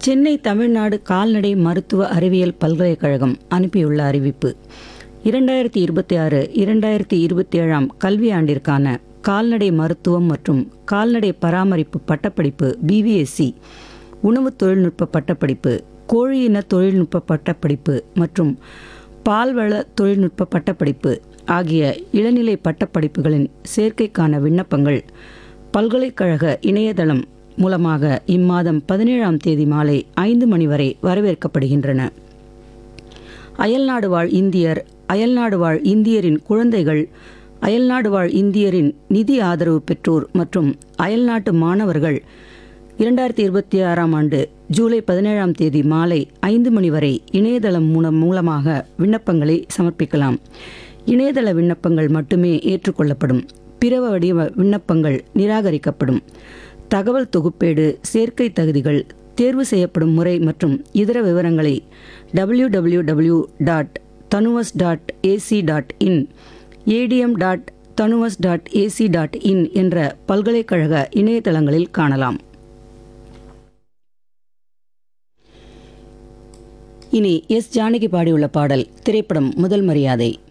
சென்னை தமிழ்நாடு கால்நடை மருத்துவ அறிவியல் பல்கலைக்கழகம் அனுப்பியுள்ள அறிவிப்பு இரண்டாயிரத்தி இருபத்தி ஆறு இரண்டாயிரத்தி இருபத்தி ஏழாம் கல்வியாண்டிற்கான கால்நடை மருத்துவம் மற்றும் கால்நடை பராமரிப்பு பட்டப்படிப்பு பிவிஎஸ்சி உணவு தொழில்நுட்ப பட்டப்படிப்பு கோழியின தொழில்நுட்ப பட்டப்படிப்பு மற்றும் பால்வள தொழில்நுட்ப பட்டப்படிப்பு ஆகிய இளநிலை பட்டப்படிப்புகளின் சேர்க்கைக்கான விண்ணப்பங்கள் பல்கலைக்கழக இணையதளம் மூலமாக இம்மாதம் பதினேழாம் தேதி மாலை ஐந்து மணி வரை வரவேற்கப்படுகின்றன அயல்நாடு வாழ் இந்தியர் அயல்நாடு வாழ் இந்தியரின் குழந்தைகள் அயல்நாடு வாழ் இந்தியரின் நிதி ஆதரவு பெற்றோர் மற்றும் அயல்நாட்டு மாணவர்கள் இரண்டாயிரத்தி இருபத்தி ஆறாம் ஆண்டு ஜூலை பதினேழாம் தேதி மாலை ஐந்து மணி வரை இணையதளம் மூலம் மூலமாக விண்ணப்பங்களை சமர்ப்பிக்கலாம் இணையதள விண்ணப்பங்கள் மட்டுமே ஏற்றுக்கொள்ளப்படும் பிற வடிவ விண்ணப்பங்கள் நிராகரிக்கப்படும் தகவல் தொகுப்பேடு சேர்க்கை தகுதிகள் தேர்வு செய்யப்படும் முறை மற்றும் இதர விவரங்களை W W W dot Tanuvas dot AC dot in ADM dot Tanuvas dot AC dot in என்ற பல்கலைக்கழக இணையதளங்களில் காணலாம் இனி எஸ் ஜானகி பாடியுள்ள பாடல் திரைப்படம் முதல் மரியாதை